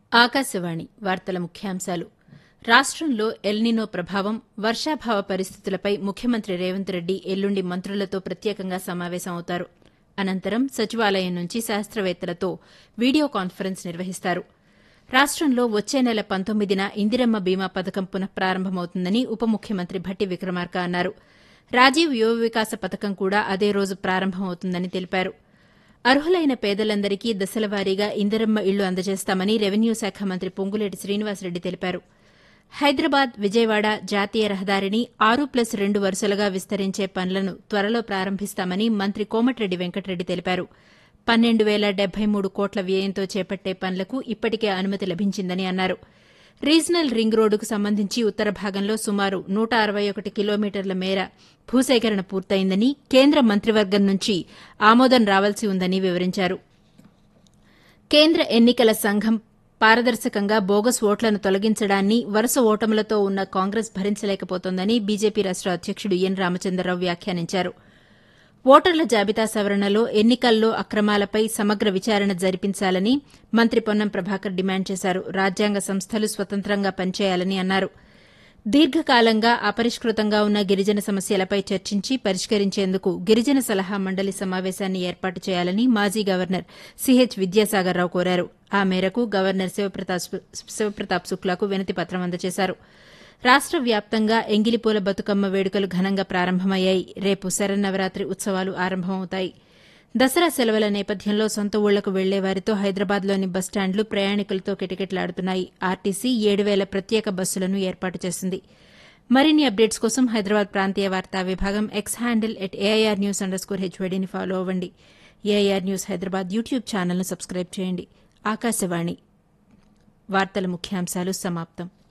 ఆకాశవాణి వార్తల ముఖ్యాంశాలు రాష్టంలో ఎల్నినో ప్రభావం వర్షాభావ పరిస్థితులపై ముఖ్యమంత్రి రేవంత్ రెడ్డి ఎల్లుండి మంత్రులతో ప్రత్యేకంగా సమావేశం అవుతారు అనంతరం సచివాలయం నుంచి శాస్త్రవేత్తలతో వీడియో కాన్ఫరెన్స్ నిర్వహిస్తారు రాష్టంలో వచ్చే నెల పంతొమ్మిదిన ఇందిరమ్మ బీమా పథకం పునఃప్రారంభమవుతుందని ఉప ముఖ్యమంత్రి భట్టి విక్రమార్క అన్నారు రాజీవ్ యువ వికాస పథకం కూడా అదే రోజు ప్రారంభమవుతుందని తెలిపారు అర్హులైన పేదలందరికీ దశలవారీగా ఇందిరమ్మ ఇళ్లు అందజేస్తామని రెవెన్యూ శాఖ మంత్రి పొంగులేటి శ్రీనివాసరెడ్డి తెలిపారు హైదరాబాద్ విజయవాడ జాతీయ రహదారిని ఆరు ప్లస్ రెండు వరుసలుగా విస్తరించే పనులను త్వరలో ప్రారంభిస్తామని మంత్రి కోమటిరెడ్డి వెంకటరెడ్డి తెలిపారు పన్నెండు వేల డెబ్బై మూడు కోట్ల వ్యయంతో చేపట్టే పనులకు ఇప్పటికే అనుమతి లభించిందని అన్నారు రీజనల్ రింగ్ రోడ్డుకు సంబంధించి ఉత్తర భాగంలో సుమారు నూట అరవై ఒకటి కిలోమీటర్ల మేర భూసేకరణ పూర్తయిందని కేంద్ర మంత్రివర్గం నుంచి ఆమోదం రావాల్సి ఉందని వివరించారు కేంద్ర ఎన్నికల సంఘం పారదర్శకంగా బోగస్ ఓట్లను తొలగించడాన్ని వరుస ఓటములతో ఉన్న కాంగ్రెస్ భరించలేకపోతోందని బీజేపీ రాష్ట అధ్యకుడు ఎన్ రామచంద్రరావు వ్యాఖ్యానించారు ఓటర్ల జాబితా సవరణలో ఎన్నికల్లో అక్రమాలపై సమగ్ర విచారణ జరిపించాలని మంత్రి పొన్నం ప్రభాకర్ డిమాండ్ చేశారు రాజ్యాంగ సంస్థలు స్వతంత్రంగా పనిచేయాలని అన్నారు దీర్ఘకాలంగా అపరిష్కృతంగా ఉన్న గిరిజన సమస్యలపై చర్చించి పరిష్కరించేందుకు గిరిజన సలహా మండలి సమావేశాన్ని ఏర్పాటు చేయాలని మాజీ గవర్నర్ సిహెచ్ విద్యాసాగర్రావు కోరారు ఆ మేరకు గవర్నర్ శివప్రతాప్ శుక్లాకు వినతి పత్రం అందజేశారు రాష్ట వ్యాప్తంగా ఎంగిలిపూల బతుకమ్మ వేడుకలు ఘనంగా ప్రారంభమయ్యాయి రేపు శరన్నవరాత్రి ఉత్సవాలు ఆరంభమవుతాయి దసరా సెలవుల నేపథ్యంలో సొంత ఊళ్లకు వెళ్లే వారితో హైదరాబాద్లోని బస్టాండ్లు ప్రయాణికులతో కిటకిటలాడుతున్నాయి ఆర్టీసీ ఏడు వేల ప్రత్యేక బస్సులను ఏర్పాటు చేసింది మరిన్ని అప్డేట్స్ కోసం హైదరాబాద్ ప్రాంతీయ వార్తా విభాగం X handle at AIR news underscore స్కోర్ హెచ్వైడీని ఫాలో అవ్వండి ఏఐఆర్ న్యూస్ హైదరాబాద్ యూట్యూబ్ ఛానల్ను సబ్స్క్రైబ్ చేయండి ఆకాశవాణి వార్తల ముఖ్యాంశాలు సమాప్తం